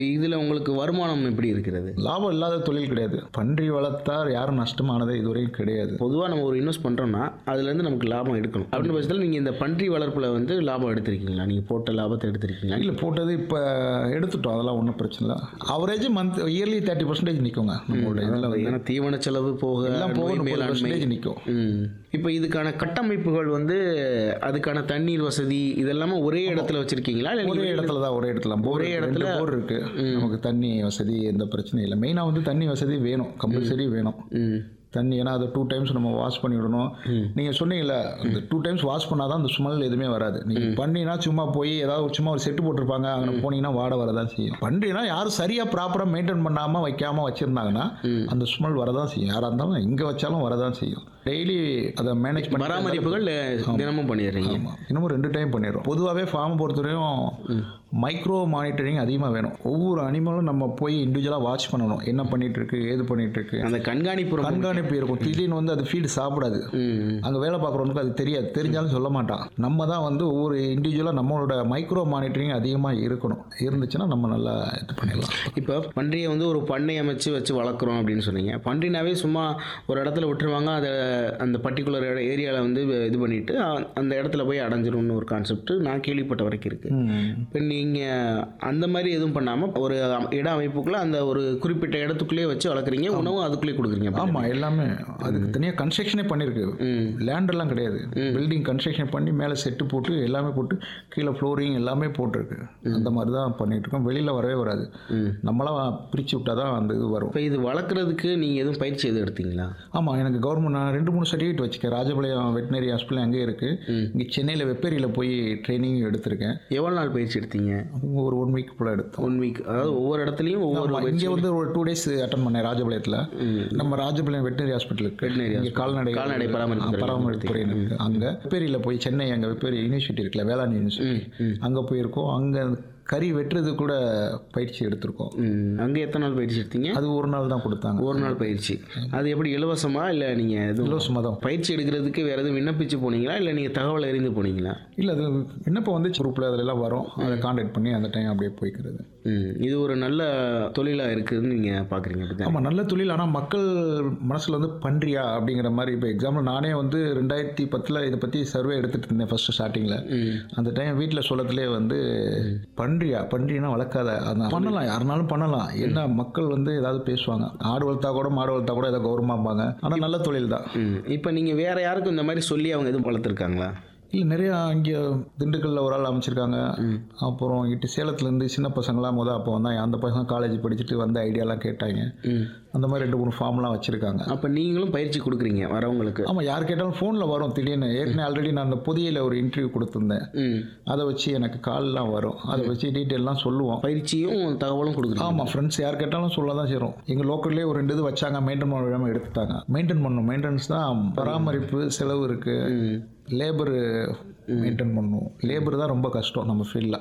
இதில் உங்களுக்கு வருமானம் எப்படி இருக்கிறது லாபம் இல்லாத தொழில் கிடையாது பன்றி வளர்த்தார் யாரும் நஷ்டமானதே இதுவரையும் கிடையாது பொதுவாக நம்ம ஒரு இன்வெஸ்ட் பண்ணுறோம்னா அதுலேருந்து நமக்கு லாபம் எடுக்கணும் அப்படின்னு பட்சத்தில் நீங்கள் இந்த பன்றி வளர்ப்பில் வந்து லாபம் எடுத்திருக்கீங்களா நீங்கள் போட்ட லாபத்தை எடுத்திருக்கீங்களா இல்லை போட்டது இப்போ எடுத்துட்டோம் அதெல்லாம் ஒன்றும் பிரச்சனை இல்லை average month yearly thirty percentage நிற்குங்க நம்மளோட இதில் வந்து ஏன்னா தீவன செலவு போக எல்லாம் போக நோய் முப்பது மேலாண்மை பர்சன்டேஜ் நிற்கும் ம் இப்போ இதுக்கான கட்டமைப்புகள் வந்து அதுக்கான தண்ணீர் வசதி இதெல்லாமே ஒரே இடத்துல வச்சிருக்கீங்களா இல்லை ஒரே இடத்துல தான் ஒரே இடத்துல ஒரே இடத்துல போர் இருக்கு நமக்கு தண்ணி வசதி எந்த பிரச்சனையும் இல்லை மெயினாக வந்து தண்ணி வசதி வேணும் கம்பல்சரி வேணும் ம் தண்ணி ஏன்னா அதை டூ டைம்ஸ் நம்ம வாஷ் பண்ணி விடணும் நீங்கள் சொன்னீங்கல்ல இந்த டூ டைம்ஸ் வாஷ் பண்ணாதான் அந்த ஸ்மெல் எதுவுமே வராது நீங்கள் பண்ணினா சும்மா போய் ஏதாவது ஒரு சும்மா ஒரு செட்டு போட்டிருப்பாங்க அங்கே போனீங்கன்னா வாடை வரதான் செய்யும் பன்றினா யாரும் சரியாக ப்ராப்பராக மெயின்டைன் பண்ணாமல் வைக்காமல் வச்சுருந்தாங்கன்னா அந்த ஸ்மெல் வரதான் செய்யும் யாராக இருந்தாலும் எங்கே வச்சாலும் வரதான் செய்யும் டெய்லி அதை மேனேஜ் பண்ணி பராமரிப்புகள் தினமும் பண்ணிடுறீங்க ஆமாம் இன்னமும் ரெண்டு டைம் பண்ணிடுறோம் பொதுவாகவே ஃபார்ம் பொறுத்தவரையும் மைக்ரோ மானிட்டரிங் அதிகமாக வேணும் ஒவ்வொரு அனிமலும் நம்ம போய் இண்டிவிஜுவலாக வாட்ச் பண்ணணும் என்ன பண்ணிட்டு இருக்கு ஏது பண்ணிட்டு இருக்கு அந்த கண்காணிப்பு ரொம்ப- கண்காணிப்பு இருக்கும் திடீர்னு வந்து அது ஃபீடு சாப்பிடாது ம் அங்கே வேலை பார்க்குறவனுக்கு அது தெரியாது தெரிஞ்சாலும் சொல்ல மாட்டான் நம்ம தான் வந்து ஒவ்வொரு இண்டிவிஜுவலாக நம்மளோட மைக்ரோ மானிட்டரிங் அதிகமாக இருக்கணும் இருந்துச்சுன்னா நம்ம நல்லா இது பண்ணிடலாம் இப்போ பன்றியை வந்து ஒரு பண்ணை அமைச்சு வச்சு வளர்க்குறோம் அப்படின்னு சொன்னீங்க பன்றினாவே சும்மா ஒரு இடத்துல விட்டுருவாங்க அதை அந்த பர்டிகுலர் ஏரியாவில் வந்து இது பண்ணிட்டு அ- அந்த இடத்துல போய் அடைஞ்சிரும்னு ஒரு கான்செப்ட் நான் கேள்விப்பட்ட வரைக்கும் இருக்கு இப்போ நீங்கள் அந்த மாதிரி எதுவும் பண்ணாமல் ஒரு அம்- இட அமைப்புக்குள்ள அந்த ஒரு குறிப்பிட்ட இடத்துக்குள்ளேயே வச்சு வளர்க்குறீங்க உணவும் அதுக்குள்ளேயே கொடுக்குறீங்க அப்படி ஆமாம் எல்லாமே அதுக்கு தனியாக கன்ஸ்ட்ரக்ஷனே பண்ணியிருக்கு லேண்ட் எல்லாம் கிடையாது பில்டிங் கன்ஸ்ட்ரக்ஷன் பண்ணி மேலே செட்டு போட்டு எல்லாமே போட்டு கீழே ஃப்ளோரிங் எல்லாமே போட்டிருக்கு அந்த மாதிரி தான் பண்ணிட்டு இருக்கோம் வெளியில் வரவே வராது நம்மளாம் பிரித்து விட்டா தான் அந்த இது வரும் இப்போ இது வளர்க்குறதுக்கு நீங்கள் எதுவும் பயிற்சி எதுவும் எடுத்தீங்களா ஆமாம் எனக்கு கவர்மெண்ட் நான் ரெண்டு மூணு சர்டிஃபிகேட் வச்சுருக்கேன் ராஜபாளையம் வெட்டினரி ஹாஸ்பிட்டல் அங்கே இருக்குது இங்கே சென்னையில் வெப்பேரியில் போய் ட்ரைனிங் எடுத்திருக்கேன் எவ்வளோ நாள் பயிற்சி எடுத்தீங்க அவங்க ஒரு ஒன் வீக் போல் எடுத்தோம் ஒன் வீக் அதாவது ஒவ்வொரு இடத்துலையும் ஒவ்வொரு ஆமா, இங்க வந்து ஒரு டூ டேஸ் அட்டன் பண்ணேன் ராஜபாளையத்தில் நம்ம ராஜபாளையம் வெட்டினரி ஹாஸ்பிட்டலுக்கு Veterinary இங்க கால்நடை கால்நடை பராமரிப்பு துறை. பராமரிப்பு துறை இருக்கு அங்க வெப்பேரியில் போய் சென்னை அங்க வெப்பேரி யூனிவர்சிட்டி இருக்குல்ல வேளாண் யூனிவர்சிட்டி அங்க போயிருக்கோம் அங்க கறி வெட்டுறது கூட பயிற்சி எடுத்திருக்கோம் ம், அங்கே எத்தனை நாள் பயிற்சி எடுத்தீங்க அது ஒரு நாள் தான் கொடுத்தாங்க ஒரு நாள் பயிற்சி அது எப்படி இலவசமா இல்லை நீங்கள் எதுவும் இலவசமாக தான் பயிற்சி எடுக்கிறதுக்கு வேறு எதுவும் விண்ணப்பிச்சு போனீங்களா இல்லை நீங்கள் தகவல் அறிந்து போனீங்களா இல்லை அது விண்ணப்பம் வந்து குரூப்பில் அதில் எல்லாம் வரும் அதை காண்டாக்ட் பண்ணி அந்த டைம் அப்படியே போய்க்கிறது ம், இது ஒரு நல்ல தொழிலாக இருக்குதுன்னு நீங்கள் பார்க்குறீங்க அப்படி ஆமாம் நல்ல தொழில் ஆனால் மக்கள் மனசில் வந்து பன்றியா அப்படிங்கிற மாதிரி இப்போ எக்ஸாம்பிள் நானே வந்து ரெண்டாயிரத்தி பத்தில் இதை பற்றி சர்வே எடுத்துகிட்டு இருந்தேன் ஃபஸ்ட்டு ஸ்டார்டிங்கில் அந்த டைம் வீட்டில் சொல்லத்துலேயே வந்து பன்றியா பன்றினா வளர்க்காத அதான் பண்ணலாம் யாருனாலும் பண்ணலாம் என்ன மக்கள் வந்து ஏதாவது பேசுவாங்க ஆடு வளர்த்தா கூட மாடு வளர்த்தா கூட ஏதாவது கௌரவமாப்பாங்க ஆனால் நல்ல தொழில் தான் இப்போ நீங்கள் வேறு யாருக்கும் இந்த மாதிரி சொல்லி அவங்க எதுவும் வளர்த்துருக்காங்களா இல்லை நிறையா இங்கே திண்டுக்கல்லில் ஒரு ஆள் அமைச்சிருக்காங்க அப்புறம் இட்டு சேலத்துலேருந்து சின்ன பசங்களாம் முத அப்போ வந்தாங்க அந்த பசங்க காலேஜ் படிச்சுட்டு வந்த ஐடியாலாம் கேட்டாங்க அந்த மாதிரி ரெண்டு மூணு ஃபார்ம்லாம் வச்சுருக்காங்க அப்போ நீங்களும் பயிற்சி கொடுக்குறீங்க வரவங்களுக்கு ஆமாம் யார் கேட்டாலும் ஃபோனில் வரும் திடீர்னு ஏற்கனவே ஆல்ரெடி நான் அந்த புதியில் ஒரு இன்டர்வியூ கொடுத்துருந்தேன் ம் அதை வச்சு எனக்கு கால்லாம் வரும் அதை வச்சு டீட்டெயிலாம் சொல்லுவோம் பயிற்சியும் தகவலும் கொடுக்குறீங்க ஆமாம் ஃப்ரெண்ட்ஸ் யார் கேட்டாலும் சொல்ல தான் செய்கிறோம் எங்கள் லோக்கல்லே ஒரு ரெண்டு இது வச்சாங்க மெயின்டைன் பண்ண விடாமல் எடுத்துட்டாங்க மெயின்டைன் பண்ணணும் மெயின்டெனன்ஸ் தான் பராமரிப்பு செலவு இருக்குது லேபரு மெயின்டைன் பண்ணணும் லேபர் தான் ரொம்ப கஷ்டம் நம்ம ஃபீல்டில்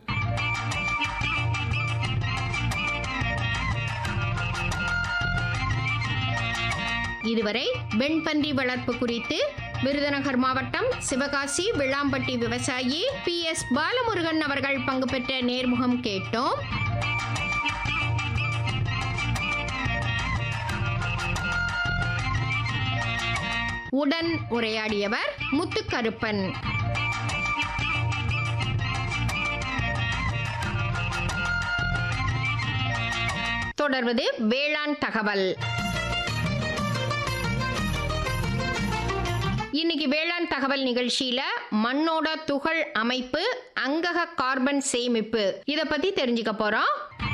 இதுவரை வெண்பன்றி வளர்ப்பு குறித்து விருதுநகர் மாவட்டம் சிவகாசி விளாம்பட்டி விவசாயி பி எஸ் பாலமுருகன் அவர்கள் பங்கு பெற்ற நேர்முகம் கேட்டோம் உடன் உரையாடியவர் முத்துக்கருப்பன் தொடர்வது வேளாண் தகவல் இன்னைக்கு வேளாண் தகவல் நிகழ்ச்சியில மண்ணோட துகள் அமைப்பு அங்கக கார்பன் சேமிப்பு இத பத்தி தெரிஞ்சுக்க போறோம்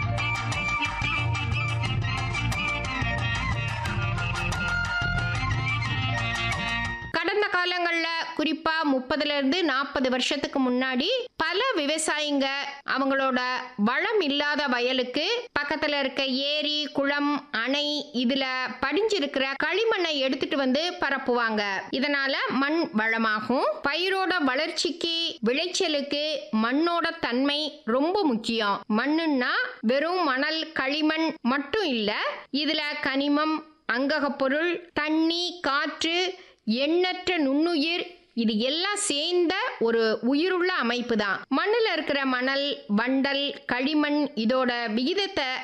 கடந்த காலங்கள்ல குறிப்பா முப்பதுல இருந்து நாற்பது வருஷத்துக்கு முன்னாடி பல விவசாயிங்க அவங்களோட வளம் இல்லாத வயலுக்கு பக்கத்துல இருக்க ஏரி குளம் அணை இதுல படிஞ்சிருக்கிற களிமண்ணை எடுத்துட்டு வந்து பரப்புவாங்க இதனால மண் வளமாகும் பயிரோட வளர்ச்சிக்கு விளைச்சலுக்கு மண்ணோட தன்மை ரொம்ப முக்கியம் மண்ணுன்னா வெறும் மணல் களிமண் மட்டும் இல்ல இதுல கனிமம் அங்ககப் பொருள் தண்ணி காற்று எண்ணற்ற நுண்ணுயிர் இது எல்லாம் சேர்ந்த ஒரு உயிருள்ள அமைப்பு தான் மண்ணுல இருக்கிற மணல் வண்டல் களிமண் இதோட விகிதத்தை